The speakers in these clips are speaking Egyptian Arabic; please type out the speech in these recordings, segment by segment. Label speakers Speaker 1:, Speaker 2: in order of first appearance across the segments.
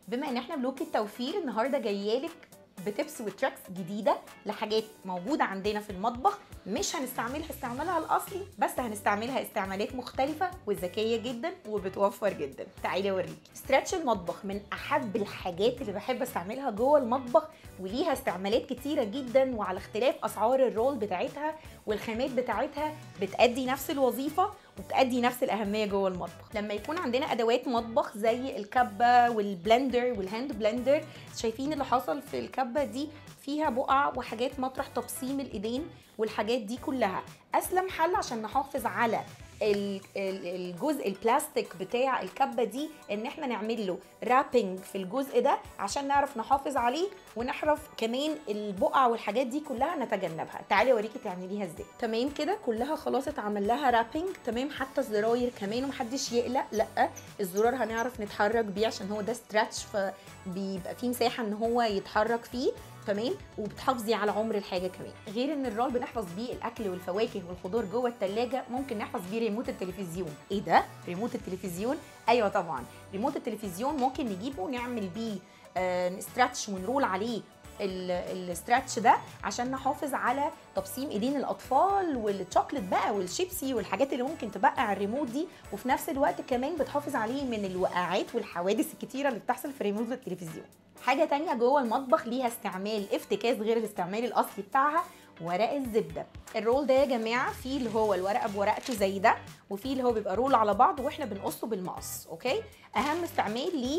Speaker 1: بما ان احنا ملوك التوفير النهارده جايالك بتبس وتراكس جديده لحاجات موجوده عندنا في المطبخ مش هنستعملها استعمالها الاصلي بس هنستعملها استعمالات مختلفه وذكيه جدا وبتوفر جدا تعالي اوريكي ستريتش المطبخ من احب الحاجات اللي بحب استعملها جوه المطبخ وليها استعمالات كتيره جدا وعلى اختلاف اسعار الرول بتاعتها والخامات بتاعتها بتأدي نفس الوظيفه وبتأدي نفس الأهمية جوه المطبخ لما يكون عندنا أدوات مطبخ زي الكبة والبلندر والهاند بلندر شايفين اللي حصل في الكبة دي فيها بقع وحاجات مطرح تبصيم الإيدين والحاجات دي كلها أسلم حل عشان نحافظ على ال- ال- الجزء البلاستيك بتاع الكبه دي ان احنا نعمل له رابنج في الجزء ده عشان نعرف نحافظ عليه ونعرف كمان البقع والحاجات دي كلها نتجنبها تعالي اوريكي تعمليها ازاي تمام كده كلها خلاص اتعمل لها رابنج تمام حتى الزراير كمان ومحدش يقلق لا الزرار هنعرف نتحرك بيه عشان هو ده ستريتش فبيبقى فيه مساحه ان هو يتحرك فيه تمام وبتحافظي على عمر الحاجه كمان غير ان الرول بنحفظ بيه الاكل والفواكه والخضار جوه التلاجة ممكن نحفظ بيه ريموت التلفزيون ايه ده ريموت التلفزيون ايوه طبعا ريموت التلفزيون ممكن نجيبه ونعمل بيه آه نستراتش ونرول عليه الاستراتش ده عشان نحافظ على تبصيم ايدين الاطفال والشوكليت بقى والشيبسي والحاجات اللي ممكن تبقع الريموت دي وفي نفس الوقت كمان بتحافظ عليه من الوقعات والحوادث الكتيره اللي بتحصل في ريموت التلفزيون حاجه تانية جوه المطبخ ليها استعمال افتكاس غير الاستعمال الاصلي بتاعها ورق الزبده الرول ده يا جماعه فيه اللي هو الورقه بورقته زي ده وفيه اللي هو بيبقى رول على بعض واحنا بنقصه بالمقص اوكي اهم استعمال ليه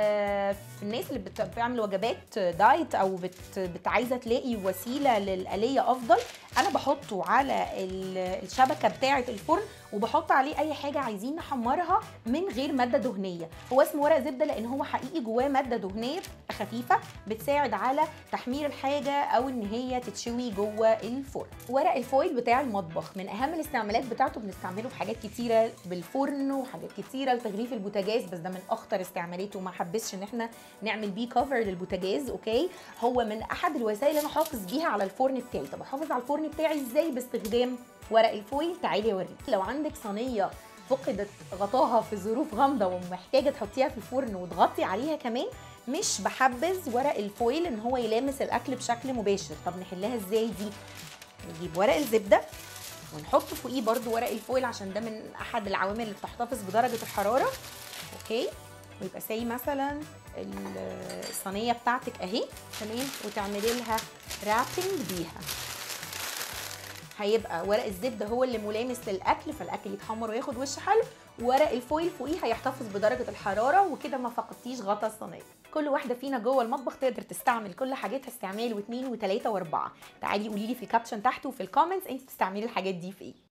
Speaker 1: آه في الناس اللي بت- بتعمل وجبات دايت او بت, بت عايزه تلاقي وسيله للآلية افضل انا بحطه على ال- الشبكه بتاعه الفرن وبحط عليه اي حاجه عايزين نحمرها من غير ماده دهنيه هو اسمه ورق زبده لان هو حقيقي جواه ماده دهنيه خفيفه بتساعد على تحمير الحاجه او ان هي تتشوي جوه الفرن ورق الفويل بتاع المطبخ من اهم الاستعمالات بتاعته بنستعمله في حاجات كتيره بالفرن وحاجات كتيره لتغليف البوتاجاز بس ده من اخطر استعمالاته وما حبسش ان احنا نعمل بيه كفر للبوتاجاز اوكي هو من احد الوسائل اللي انا احافظ بيها على الفرن بتاعي طب احافظ على الفرن بتاعي ازاي باستخدام ورق الفويل تعالي اوريك لو عندك صينيه فقدت غطاها في ظروف غامضه ومحتاجه تحطيها في الفرن وتغطي عليها كمان مش بحبذ ورق الفويل ان هو يلامس الاكل بشكل مباشر طب نحلها ازاي دي نجيب ورق الزبده ونحط فوقيه برضو ورق الفويل عشان ده من احد العوامل اللي بتحتفظ بدرجه الحراره اوكي ويبقى زي مثلا ال- الصينيه بتاعتك اهي تمام وتعملي لها رابنج بيها هيبقى ورق الزبده هو اللي ملامس للاكل فالاكل يتحمر وياخد وش حلو ورق الفويل فوقيه هيحتفظ بدرجه الحراره وكده ما فقدتيش غطا الصينيه كل واحده فينا جوه المطبخ تقدر تستعمل كل حاجاتها استعمال واثنين وثلاثه واربعه تعالي قولي لي في الكابشن تحت وفي الكومنتس انت بتستعملي الحاجات دي في ايه